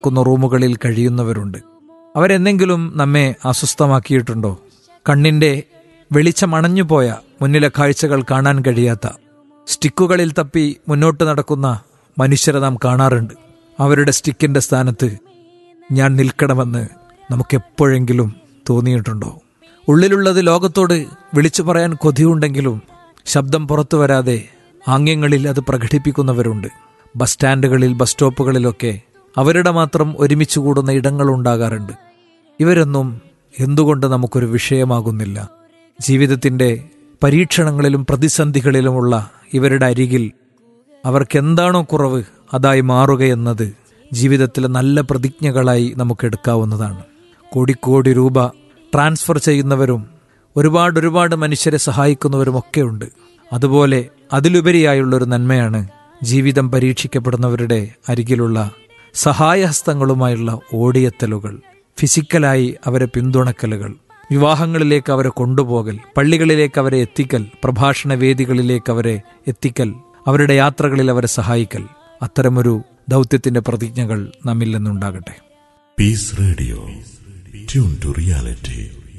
ക്കുന്ന റൂമുകളിൽ കഴിയുന്നവരുണ്ട് അവരെന്തെങ്കിലും നമ്മെ അസ്വസ്ഥമാക്കിയിട്ടുണ്ടോ കണ്ണിന്റെ വെളിച്ചം അണഞ്ഞുപോയ മുന്നിലെ കാഴ്ചകൾ കാണാൻ കഴിയാത്ത സ്റ്റിക്കുകളിൽ തപ്പി മുന്നോട്ട് നടക്കുന്ന മനുഷ്യരെ നാം കാണാറുണ്ട് അവരുടെ സ്റ്റിക്കിന്റെ സ്ഥാനത്ത് ഞാൻ നിൽക്കണമെന്ന് നമുക്കെപ്പോഴെങ്കിലും തോന്നിയിട്ടുണ്ടോ ഉള്ളിലുള്ളത് ലോകത്തോട് വിളിച്ചു പറയാൻ കൊതിയുണ്ടെങ്കിലും ശബ്ദം പുറത്തു വരാതെ ആംഗ്യങ്ങളിൽ അത് പ്രകടിപ്പിക്കുന്നവരുണ്ട് ബസ് സ്റ്റാൻഡുകളിൽ ബസ് സ്റ്റോപ്പുകളിലൊക്കെ അവരുടെ മാത്രം ഒരുമിച്ച് കൂടുന്ന ഇടങ്ങളുണ്ടാകാറുണ്ട് ഇവരൊന്നും എന്തുകൊണ്ട് നമുക്കൊരു വിഷയമാകുന്നില്ല ജീവിതത്തിന്റെ പരീക്ഷണങ്ങളിലും പ്രതിസന്ധികളിലുമുള്ള ഇവരുടെ അരികിൽ അവർക്കെന്താണോ കുറവ് അതായി മാറുകയെന്നത് ജീവിതത്തിലെ നല്ല പ്രതിജ്ഞകളായി നമുക്ക് എടുക്കാവുന്നതാണ് കോടിക്കോടി രൂപ ട്രാൻസ്ഫർ ചെയ്യുന്നവരും ഒരുപാട് ഒരുപാട് മനുഷ്യരെ സഹായിക്കുന്നവരുമൊക്കെ ഉണ്ട് അതുപോലെ അതിലുപരിയായുള്ളൊരു നന്മയാണ് ജീവിതം പരീക്ഷിക്കപ്പെടുന്നവരുടെ അരികിലുള്ള സഹായഹസ്തങ്ങളുമായുള്ള ഓടിയെത്തലുകൾ ഫിസിക്കലായി അവരെ പിന്തുണക്കലുകൾ വിവാഹങ്ങളിലേക്ക് അവരെ കൊണ്ടുപോകൽ പള്ളികളിലേക്ക് അവരെ എത്തിക്കൽ പ്രഭാഷണ വേദികളിലേക്ക് അവരെ എത്തിക്കൽ അവരുടെ യാത്രകളിൽ അവരെ സഹായിക്കൽ അത്തരമൊരു ദൗത്യത്തിന്റെ പ്രതിജ്ഞകൾ നമ്മിൽ നിന്നുണ്ടാകട്ടെ Peace Radio. Tune to reality.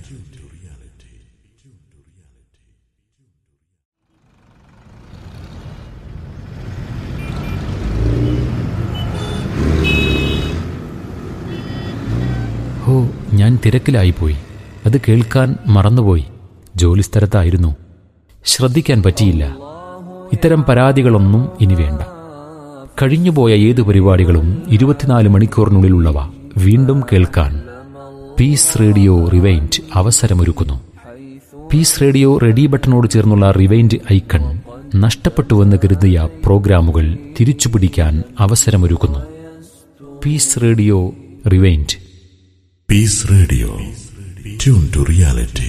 ഹോ ഞാൻ തിരക്കിലായിപ്പോയി അത് കേൾക്കാൻ മറന്നുപോയി ജോലിസ്ഥലത്തായിരുന്നു ശ്രദ്ധിക്കാൻ പറ്റിയില്ല ഇത്തരം പരാതികളൊന്നും ഇനി വേണ്ട കഴിഞ്ഞുപോയ ഏത് പരിപാടികളും ഇരുപത്തിനാല് മണിക്കൂറിനുള്ളിലുള്ളവ വീണ്ടും കേൾക്കാൻ പീസ് റേഡിയോ റിവൈൻഡ് അവസരമൊരുക്കുന്നു പീസ് റേഡിയോ റെഡി ബട്ടണോട് ചേർന്നുള്ള റിവൈൻഡ് ഐക്കൺ നഷ്ടപ്പെട്ടുവെന്ന് കരുതിയ പ്രോഗ്രാമുകൾ തിരിച്ചുപിടിക്കാൻ അവസരമൊരുക്കുന്നു peace radio rewind Peace Radio. Tune to reality.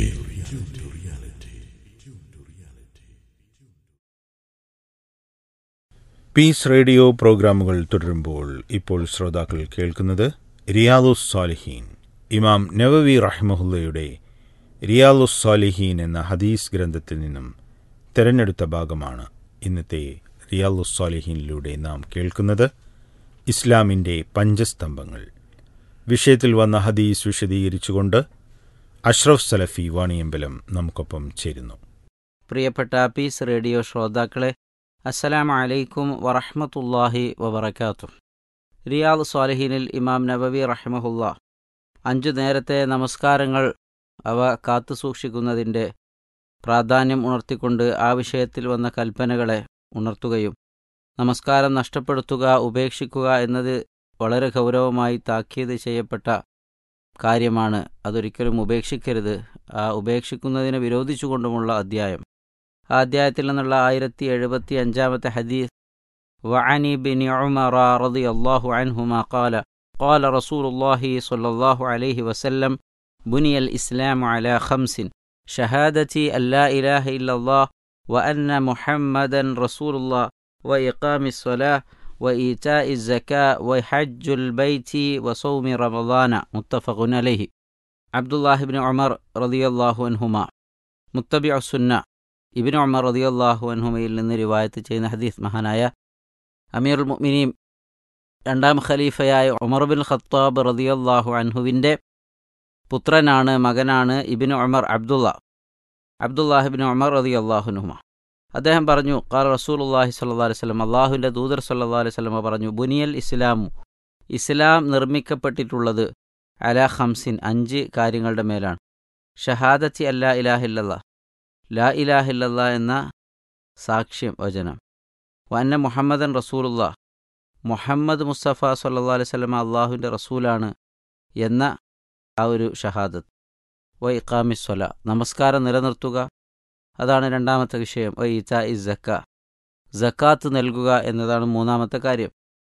Peace radio പ്രോഗ്രാമുകൾ തുടരുമ്പോൾ ഇപ്പോൾ ശ്രോതാക്കൾ കേൾക്കുന്നത് റിയാദുസ് സാലിഹീൻ ഇമാം നവവി റഹ്മഹുല്ലയുടെ റിയാദുസ് സാലിഹീൻ എന്ന ഹദീസ് ഗ്രന്ഥത്തിൽ നിന്നും തിരഞ്ഞെടുത്ത ഭാഗമാണ് ഇന്നത്തെ റിയാദുസ് സാലിഹീനിലൂടെ നാം കേൾക്കുന്നത് ഇസ്ലാമിൻ്റെ പഞ്ചസ്തംഭങ്ങൾ വിഷയത്തിൽ വന്ന ഹദീസ് വിശദീകരിച്ചുകൊണ്ട് അഷ്റഫ് സലഫി വാണിയമ്പലം നമുക്കൊപ്പം ചേരുന്നു പ്രിയപ്പെട്ട പീസ് റേഡിയോ ശ്രോതാക്കളെ അസ്സലാമു അലൈക്കും വറഹ്മത്തുള്ളാഹി വബറകാതുഹു റിയാദ് സ്വാലിഹീനിൽ ഇമാം നബവി റഹ്മഹുല്ല അഞ്ചു നേരത്തെ നമസ്കാരങ്ങൾ അവ കാത്തു സൂക്ഷിക്കുന്നതിൻ്റെ പ്രാധാന്യം ഉണർത്തിക്കൊണ്ട് ആ വിഷയത്തിൽ വന്ന കൽപ്പനകളെ ഉണർത്തുകയും നമസ്കാരം നഷ്ടപ്പെടുത്തുക ഉപേക്ഷിക്കുക എന്നത് വളരെ ഗൗരവമായി താക്കീത് ചെയ്യപ്പെട്ട കാര്യമാണ് അതൊരിക്കലും ഉപേക്ഷിക്കരുത് ആ ഉപേക്ഷിക്കുന്നതിനെ വിരോധിച്ചുകൊണ്ടുമുള്ള അധ്യായം ആ അധ്യായത്തിൽ നിന്നുള്ള ആയിരത്തി എഴുപത്തി അഞ്ചാമത്തെ ഹദീസ് وعني بن عمر رضي الله عنهما قال قال رسول الله صلى الله عليه وسلم بني الإسلام على خمس شهادتي أن لا إله إلا الله وأن محمدا رسول الله وإقام الصلاة وإيتاء الزكاة وحج البيت وصوم رمضان متفق عليه عبد الله بن عمر رضي الله عنهما മുത്തബിഅ സുന്ന ഇബിൻ ഉമർ റളിയല്ലാഹു അൻഹുമയിൽ നിന്ന് റിവായത്ത് ചെയ്യുന്ന ഹദീസ് മഹാനായ അമീറുൽ മുഅ്മിനീൻ രണ്ടാം ഖലീഫയായ ഉമർ ബിൻ ഖത്താബ് റളിയല്ലാഹു അൻഹുവിൻ്റെ പുത്രനാണ് മകനാണ് ഇബിൻ ഉമർ അബ്ദുള്ള അബ്ദുല്ലാഹിബിൻ ഉമർ റളിയല്ലാഹു അൻഹുമ അദ്ദേഹം പറഞ്ഞു ഖാൽ റസൂലുള്ളാഹി സ്വല്ലല്ലാഹു അലൈഹി വസല്ലം അള്ളാഹുവിൻ്റെ ദൂതർ സല്ലല്ലാഹു അലൈഹി വസല്ലം പറഞ്ഞു ബുനിയൽ ഇസ്ലാമു ഇസ്ലാം നിർമ്മിക്കപ്പെട്ടിട്ടുള്ളത് അല ഖംസിൻ അഞ്ച് കാര്യങ്ങളുടെ മേലാണ് ഷഹാദത്തി അല്ലാ ഇലാഹില്ലല്ലാ ലാ ഇലാഹില്ലല്ലാ എന്ന സാക്ഷ്യം വചനം വന്ന മുഹമ്മദൻ റസൂലുള്ള മുഹമ്മദ് മുസ്തഫ സല്ലാ അലൈഹി സ്വലമ അള്ളാഹുവിൻ്റെ റസൂലാണ് എന്ന ആ ഒരു ഷഹാദത്ത് വ ഇഖാമിസ്വല നമസ്കാരം നിലനിർത്തുക അതാണ് രണ്ടാമത്തെ വിഷയം വ ഈത്ത ഇ ജക്ക ജക്കാത്ത് നൽകുക എന്നതാണ് മൂന്നാമത്തെ കാര്യം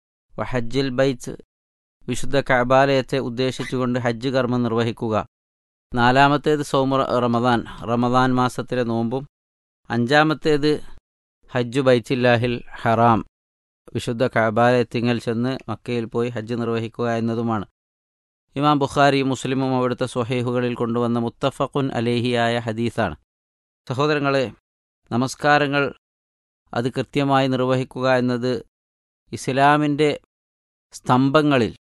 വ ഹജ്ജിൽ ബൈത്ത് വിശുദ്ധ കഅബാലയത്തെ ഉദ്ദേശിച്ചുകൊണ്ട് ഹജ്ജ് കർമ്മം നിർവഹിക്കുക നാലാമത്തേത് സൗമ റമദാൻ റമദാൻ മാസത്തിലെ നോമ്പും അഞ്ചാമത്തേത് ഹജ്ജു ബൈത്തില്ലാഹിൽ ഹറാം വിശുദ്ധ കഅബാലയത്തിങ്ങൽ ചെന്ന് മക്കയിൽ പോയി ഹജ്ജ് നിർവഹിക്കുക എന്നതുമാണ് ഇമാം ബുഖാരി മുസ്ലിമും അവിടുത്തെ സ്വഹേഹുകളിൽ കൊണ്ടുവന്ന മുത്തഫഖുൻ അലേഹിയായ ഹദീസാണ് സഹോദരങ്ങളെ നമസ്കാരങ്ങൾ അത് കൃത്യമായി നിർവഹിക്കുക എന്നത് ഇസ്ലാമിൻ്റെ സ്തംഭങ്ങളിൽ